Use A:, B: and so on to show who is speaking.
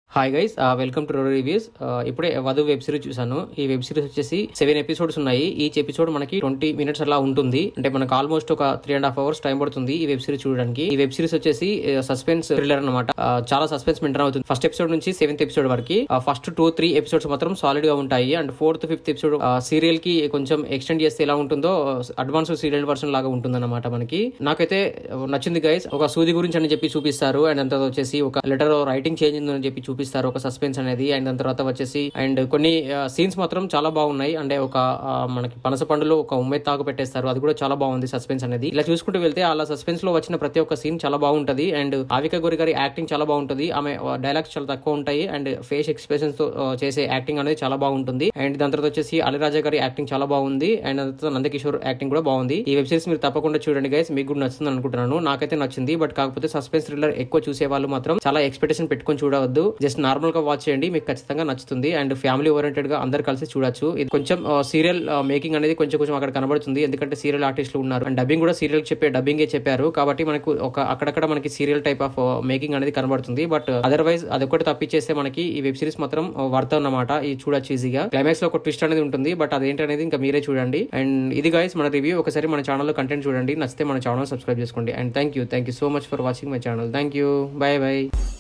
A: hi guys welcome to reviews ఇప్పుడే Vadhu web series చూసాను ఈ వెబ్ సిరీస్ వచ్చేసి సెవెన్ ఎపిసోడ్స్ ఉన్నాయి ఈచ్ ఎపిసోడ్ మనకి ట్వంటీ మినిట్స్ అలా ఉంటుంది అంటే మనకు ఆల్మోస్ట్ ఒక three and half hours time పడుతుంది ఈ వెబ్ సిరీస్ చూడడానికి ఈ వెబ్ సిరీస్ వచ్చేసి సస్పెన్స్ థ్రిల్లర్ అనమాట చాలా సస్పెన్స్ మెంటర్ అవుతుంది ఫస్ట్ ఎపిసోడ్ నుంచి సెవెంత్ ఎపిసోడ్ వరకు ఫస్ట్ టూ త్రీ ఎపిసోడ్స్ మాత్రం సాలిడ్ గా ఉంటాయి and fourth fifth episode serial కి కొంచెం ఎక్స్టెండ్ చేస్తే ఎలా ఉంటుందో అడ్వాన్స్ సీరియల్ వర్షన్ లాగా ఉంటుంది అనమాట మనకి నాకైతే నచ్చింది గైస్ ఒక సూది గురించి అని చెప్పి చూపిస్తారు అండ్ అంత వచ్చేసి ఒక లెటర్ రైటింగ్ చేంజ్ ఉందని చెప్పి చూపిస్తారు ఒక సస్పెన్స్ అనేది అండ్ దాని తర్వాత వచ్చేసి అండ్ కొన్ని సీన్స్ మాత్రం చాలా బాగున్నాయి అంటే ఒక ఆ, మనకి పనస పండులో ఒక ఉమ్మె తాకు పెట్టేస్తారు అది కూడా చాలా బాగుంది సస్పెన్స్ అనేది ఇలా చూసుకుంటూ వెళ్తే అలా సస్పెన్స్ లో వచ్చిన ప్రతి ఒక్క సీన్ చాలా బాగుంటది అండ్ ఆవిక గోరి గారి యాక్టింగ్ చాలా బాగుంటుంది ఆమె డైలాగ్స్ చాలా తక్కువ ఉంటాయి అండ్ ఫేస్ ఎక్స్ప్రెషన్స్ తో ఆ, చేసే యాక్టింగ్ అనేది చాలా బాగుంటుంది అండ్ దాని తర్వాత వచ్చేసి అలిరాజా గారి యాక్టింగ్ చాలా బాగుంది అండ్ దాని తర్వాత నందకిషోర్ యాక్టింగ్ కూడా బాగుంది ఈ వెబ్ సిరీస్ మీరు తప్పకుండా చూడండి గైస్ మీకు కూడా నచ్చుతుంది అనుకుంటున్నాను నాకైతే నచ్చింది బట్ కాకపోతే సస్పెన్స్ థ్రిల్లర్ ఎక్కువ చూసే వాళ్ళు మాత్రం చాలా ఎక్స్పెక్టేషన్ పెట్టుకొని చూడవద్దు జస్ట్ నార్మల్ గా వాచ్ చేయండి మీకు ఖచ్చితంగా నచ్చుతుంది అండ్ ఫ్యామిలీ ఓరియంటెడ్ గా అందరు కలిసి చూడొచ్చు ఇది కొంచెం సీరియల్ మేకింగ్ అనేది కొంచెం కొంచెం అక్కడ కనబడుతుంది ఎందుకంటే సీరియల్ ఆర్టిస్టులు ఉన్నారు అండ్ డబ్బింగ్ కూడా సీరియల్ చెప్పే డబ్బింగే చెప్పారు కాబట్టి మనకు ఒక అక్కడక్కడ మనకి సీరియల్ టైప్ ఆఫ్ మేకింగ్ అనేది కనబడుతుంది బట్ అదర్వైజ్ అదొకటి తప్పించేస్తే మనకి ఈ వెబ్ సిరీస్ మాత్రం వర్త్ అన్నమాట ఇది చూడొచ్చు ఈజీగా క్లైమాక్స్ లో ఒక ట్విస్ట్ అనేది ఉంటుంది బట్ అదేంటి అనేది ఇంకా మీరే చూడండి అండ్ ఇది గైస్ మన రివ్యూ ఒకసారి మన ఛానల్లో కంటెంట్ చూడండి నచ్చితే మన ఛానల్ సబ్స్క్రైబ్ చేసుకోండి and thank you thank you so much for watching my channel thank you bye by